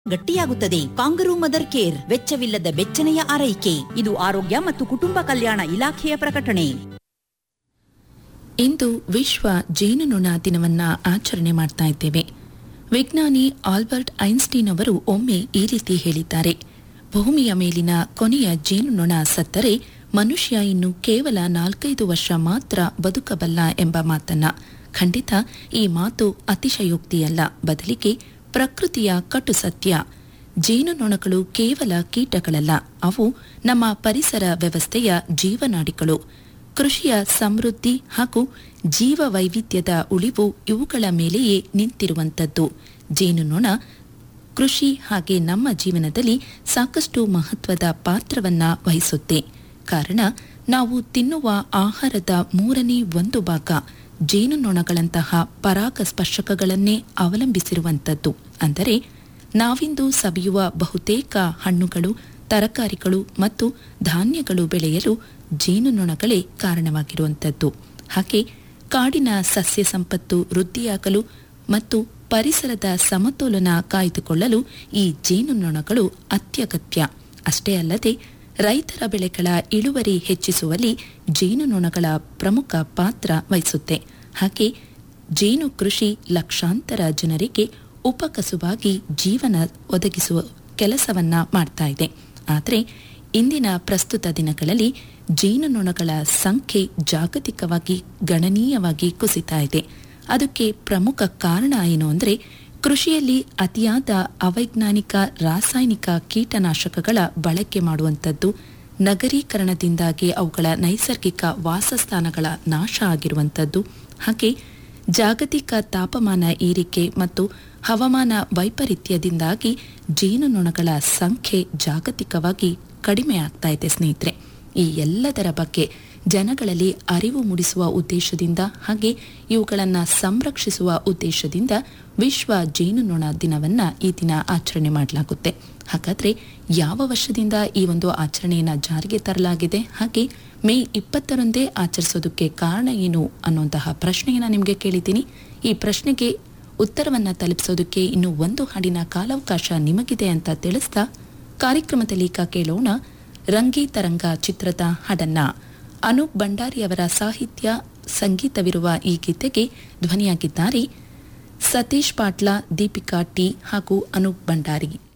ಗಟ್ಟಿಯಾಗುತ್ತದೆ kangaroo mother care ವೆಚ್ಚವಿಲ್ಲದ ಬೆಚ್ಚನೆಯ ಆರೈಕೆ ಇದು ಆರೋಗ್ಯ ಮತ್ತು ಕುಟುಂಬ ಕಲ್ಯಾಣ ಇಲಾಖೆಯ ಪ್ರಕಟಣೆ ಇಂದು ವಿಶ್ವ ಜೇನುನೊಣ ದಿನವನ್ನ ಆಚರಣೆ ಮಾಡ್ತಾ ಇದ್ದೇವೆ ವಿಜ್ಞಾನಿ ಆಲ್ಬರ್ಟ್ ಐನ್ಸ್ಟೀನ್ ಅವರು ಒಮ್ಮೆ ಈ ರೀತಿ ಹೇಳಿದ್ದಾರೆ ಭೂಮಿಯ ಮೇಲಿನ ಕೊನೆಯ ಜೇನುನೊಣ ಸತ್ತರೆ ಮನುಷ್ಯ ಇನ್ನು ಕೇವಲ ನಾಲ್ಕೈದು ವರ್ಷ ಮಾತ್ರ ಬದುಕಬಲ್ಲ ಎಂಬ ಮಾತನ್ನ ಖಂಡಿತ ಈ ಮಾತು ಅತಿಶಯೋಕ್ತಿಯಲ್ಲ ಬದಲಿಗೆ ಪ್ರಕೃತಿಯ ಕಟು ಸತ್ಯ ಜೇನುನೊಣಗಳು ಕೇವಲ ಕೀಟಗಳಲ್ಲ ಅವು ನಮ್ಮ ಪರಿಸರ ವ್ಯವಸ್ಥೆಯ ಜೀವನಾಡಿಗಳು ಕೃಷಿಯ ಸಮೃದ್ಧಿ ಹಾಗೂ ಜೀವ ವೈವಿಧ್ಯದ ಉಳಿವು ಇವುಗಳ ಮೇಲೆಯೇ ನಿಂತಿರುವಂತದ್ದು ಜೇನುನೊಣ ಕೃಷಿ ಹಾಗೆ ನಮ್ಮ ಜೀವನದಲ್ಲಿ ಸಾಕಷ್ಟು ಮಹತ್ವದ ಪಾತ್ರವನ್ನ ವಹಿಸುತ್ತೆ ಕಾರಣ ನಾವು ತಿನ್ನುವ ಆಹಾರದ ಮೂರನೇ ಒಂದು ಭಾಗ ಜೇನುನೊಣಗಳಂತಹ ಪರಾಗಸ್ಪರ್ಶಕಗಳನ್ನೇ ಅವಲಂಬಿಸಿರುವಂತದ್ದು ಅಂದರೆ ನಾವಿಂದು ಸವಿಯುವ ಬಹುತೇಕ ಹಣ್ಣುಗಳು ತರಕಾರಿಗಳು ಮತ್ತು ಧಾನ್ಯಗಳು ಬೆಳೆಯಲು ಜೇನುನೊಣಗಳೇ ಕಾರಣವಾಗಿರುವಂತದ್ದು ಹಾಗೆ ಕಾಡಿನ ಸಸ್ಯ ಸಂಪತ್ತು ವೃದ್ಧಿಯಾಗಲು ಮತ್ತು ಪರಿಸರದ ಸಮತೋಲನ ಕಾಯ್ದುಕೊಳ್ಳಲು ಈ ಜೇನುನೊಣಗಳು ಅತ್ಯಗತ್ಯ ಅಷ್ಟೇ ಅಲ್ಲದೆ ರೈತರ ಬೆಳೆಗಳ ಇಳುವರಿ ಹೆಚ್ಚಿಸುವಲ್ಲಿ ಜೇನುನೊಣಗಳ ಪ್ರಮುಖ ಪಾತ್ರ ವಹಿಸುತ್ತೆ ಹಾಗೆ ಜೇನು ಕೃಷಿ ಲಕ್ಷಾಂತರ ಜನರಿಗೆ ಉಪಕಸುವಾಗಿ ಜೀವನ ಒದಗಿಸುವ ಕೆಲಸವನ್ನ ಮಾಡ್ತಾ ಇದೆ ಆದರೆ ಇಂದಿನ ಪ್ರಸ್ತುತ ದಿನಗಳಲ್ಲಿ ಜೇನುನೊಣಗಳ ಸಂಖ್ಯೆ ಜಾಗತಿಕವಾಗಿ ಗಣನೀಯವಾಗಿ ಕುಸಿತಾ ಇದೆ ಅದಕ್ಕೆ ಪ್ರಮುಖ ಕಾರಣ ಏನು ಅಂದರೆ ಕೃಷಿಯಲ್ಲಿ ಅತಿಯಾದ ಅವೈಜ್ಞಾನಿಕ ರಾಸಾಯನಿಕ ಕೀಟನಾಶಕಗಳ ಬಳಕೆ ಮಾಡುವಂಥದ್ದು ನಗರೀಕರಣದಿಂದಾಗಿ ಅವುಗಳ ನೈಸರ್ಗಿಕ ವಾಸಸ್ಥಾನಗಳ ನಾಶ ಆಗಿರುವಂಥದ್ದು ಹಾಗೆ ಜಾಗತಿಕ ತಾಪಮಾನ ಏರಿಕೆ ಮತ್ತು ಹವಾಮಾನ ವೈಪರೀತ್ಯದಿಂದಾಗಿ ಜೇನುನೊಣಗಳ ಸಂಖ್ಯೆ ಜಾಗತಿಕವಾಗಿ ಕಡಿಮೆ ಆಗ್ತಾ ಇದೆ ಸ್ನೇಹಿತರೆ ಈ ಎಲ್ಲದರ ಬಗ್ಗೆ ಜನಗಳಲ್ಲಿ ಅರಿವು ಮೂಡಿಸುವ ಉದ್ದೇಶದಿಂದ ಹಾಗೆ ಇವುಗಳನ್ನು ಸಂರಕ್ಷಿಸುವ ಉದ್ದೇಶದಿಂದ ವಿಶ್ವ ಜೇನುನೊಣ ದಿನವನ್ನ ಈ ದಿನ ಆಚರಣೆ ಮಾಡಲಾಗುತ್ತೆ ಹಾಗಾದ್ರೆ ಯಾವ ವರ್ಷದಿಂದ ಈ ಒಂದು ಆಚರಣೆಯನ್ನ ಜಾರಿಗೆ ತರಲಾಗಿದೆ ಹಾಗೆ ಮೇ ಇಪ್ಪತ್ತರಂದೇ ಆಚರಿಸೋದಕ್ಕೆ ಕಾರಣ ಏನು ಅನ್ನುವಂತಹ ಪ್ರಶ್ನೆಯನ್ನ ನಿಮಗೆ ಕೇಳಿದ್ದೀನಿ ಈ ಪ್ರಶ್ನೆಗೆ ಉತ್ತರವನ್ನ ತಲುಪಿಸೋದಕ್ಕೆ ಇನ್ನು ಒಂದು ಹಾಡಿನ ಕಾಲಾವಕಾಶ ನಿಮಗಿದೆ ಅಂತ ತಿಳಿಸ್ತಾ ಕಾರ್ಯಕ್ರಮದಲ್ಲಿ ಈಗ ಕೇಳೋಣ ರಂಗಿ ತರಂಗ ಚಿತ್ರದ ಹಾಡನ್ನ ಅನೂಪ್ ಭಂಡಾರಿ ಅವರ ಸಾಹಿತ್ಯ ಸಂಗೀತವಿರುವ ಈ ಗೀತೆಗೆ ಧ್ವನಿಯಾಗಿದ್ದಾರೆ ಸತೀಶ್ ಪಾಟ್ಲಾ ದೀಪಿಕಾ ಟಿ ಹಾಗೂ ಅನೂಪ್ ಭಂಡಾರಿ